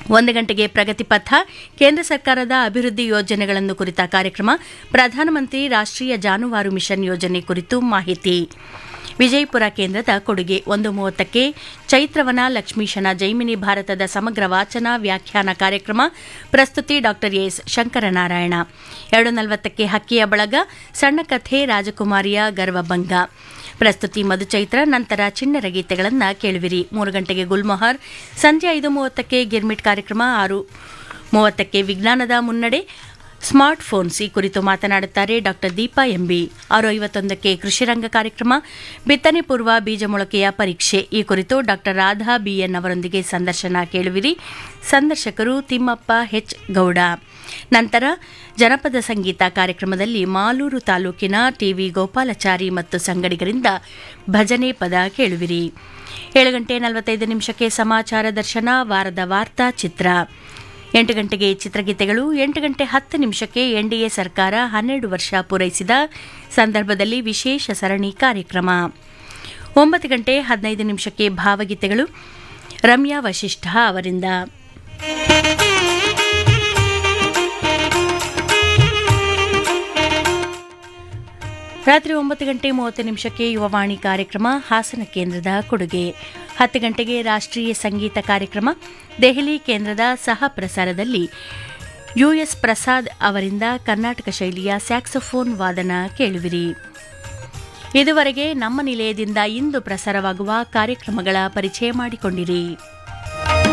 ಒಂದು ಗಂಟೆಗೆ ಪ್ರಗತಿ ಪಥ ಕೇಂದ್ರ ಸರ್ಕಾರದ ಅಭಿವೃದ್ಧಿ ಯೋಜನೆಗಳನ್ನು ಕುರಿತ ಕಾರ್ಯಕ್ರಮ ಪ್ರಧಾನಮಂತ್ರಿ ರಾಷ್ಟ್ರೀಯ ಜಾನುವಾರು ಮಿಷನ್ ಯೋಜನೆ ಕುರಿತು ಮಾಹಿತಿ ವಿಜಯಪುರ ಕೇಂದ್ರದ ಕೊಡುಗೆ ಒಂದು ಮೂವತ್ತಕ್ಕೆ ಚೈತ್ರವನ ಲಕ್ಷ್ಮೀಶನ ಜೈಮಿನಿ ಭಾರತದ ಸಮಗ್ರ ವಾಚನ ವ್ಯಾಖ್ಯಾನ ಕಾರ್ಯಕ್ರಮ ಪ್ರಸ್ತುತಿ ಡಾ ಎಸ್ ಶಂಕರನಾರಾಯಣ ಎರಡು ನಲವತ್ತಕ್ಕೆ ಹಕ್ಕಿಯ ಬಳಗ ಸಣ್ಣ ಕಥೆ ರಾಜಕುಮಾರಿಯ ಗರ್ವಭಂಗ ಪ್ರಸ್ತುತಿ ಮಧುಚೈತ್ರ ನಂತರ ಚಿಣ್ಣರ ಗೀತೆಗಳನ್ನು ಕೇಳುವಿರಿ ಮೂರು ಗಂಟೆಗೆ ಗುಲ್ಮೊಹರ್ ಸಂಜೆ ಐದು ಮೂವತ್ತಕ್ಕೆ ಗಿರ್ಮಿಟ್ ಕಾರ್ಯಕ್ರಮ ಆರು ಮೂವತ್ತಕ್ಕೆ ವಿಜ್ಞಾನದ ಮುನ್ನಡೆ ಸ್ಮಾರ್ಟ್ ಫೋನ್ಸ್ ಈ ಕುರಿತು ಮಾತನಾಡುತ್ತಾರೆ ಡಾ ದೀಪಾ ಎಂಬಿ ಆರು ಐವತ್ತೊಂದಕ್ಕೆ ಕೃಷಿರಂಗ ಕಾರ್ಯಕ್ರಮ ಬಿತ್ತನೆ ಪೂರ್ವ ಬೀಜ ಮೊಳಕೆಯ ಪರೀಕ್ಷೆ ಈ ಕುರಿತು ಡಾ ರಾಧಾ ಬಿಎನ್ ಅವರೊಂದಿಗೆ ಸಂದರ್ಶನ ಕೇಳುವಿರಿ ಸಂದರ್ಶಕರು ತಿಮ್ಮಪ್ಪ ಹೆಚ್ ಗೌಡ ನಂತರ ಜನಪದ ಸಂಗೀತ ಕಾರ್ಯಕ್ರಮದಲ್ಲಿ ಮಾಲೂರು ತಾಲೂಕಿನ ಟಿವಿ ಗೋಪಾಲಚಾರಿ ಮತ್ತು ಸಂಗಡಿಗರಿಂದ ಭಜನೆ ಪದ ಕೇಳುವಿರಿ ಏಳು ಗಂಟೆ ನಲವತ್ತೈದು ನಿಮಿಷಕ್ಕೆ ಸಮಾಚಾರ ದರ್ಶನ ವಾರದ ವಾರ್ತಾ ಚಿತ್ರ ಎಂಟು ಗಂಟೆಗೆ ಚಿತ್ರಗೀತೆಗಳು ಎಂಟು ಗಂಟೆ ಹತ್ತು ನಿಮಿಷಕ್ಕೆ ಎನ್ಡಿಎ ಸರ್ಕಾರ ಹನ್ನೆರಡು ವರ್ಷ ಪೂರೈಸಿದ ಸಂದರ್ಭದಲ್ಲಿ ವಿಶೇಷ ಸರಣಿ ಕಾರ್ಯಕ್ರಮ ಒಂಬತ್ತು ಗಂಟೆ ಹದಿನೈದು ನಿಮಿಷಕ್ಕೆ ಭಾವಗೀತೆಗಳು ರಮ್ಯಾ ವಶಿಷ್ಠ ಅವರಿಂದ ರಾತ್ರಿ ಒಂಬತ್ತು ಗಂಟೆ ಮೂವತ್ತು ನಿಮಿಷಕ್ಕೆ ಯುವವಾಣಿ ಕಾರ್ಯಕ್ರಮ ಹಾಸನ ಕೇಂದ್ರದ ಕೊಡುಗೆ ಹತ್ತು ಗಂಟೆಗೆ ರಾಷ್ಟ್ರೀಯ ಸಂಗೀತ ಕಾರ್ಯಕ್ರಮ ದೆಹಲಿ ಕೇಂದ್ರದ ಸಹ ಪ್ರಸಾರದಲ್ಲಿ ಯುಎಸ್ ಪ್ರಸಾದ್ ಅವರಿಂದ ಕರ್ನಾಟಕ ಶೈಲಿಯ ಸ್ಯಾಕ್ಸೋಫೋನ್ ವಾದನ ಕೇಳುವಿರಿ ಇದುವರೆಗೆ ನಮ್ಮ ನಿಲಯದಿಂದ ಇಂದು ಪ್ರಸಾರವಾಗುವ ಕಾರ್ಯಕ್ರಮಗಳ ಪರಿಚಯ ಮಾಡಿಕೊಂಡಿರಿ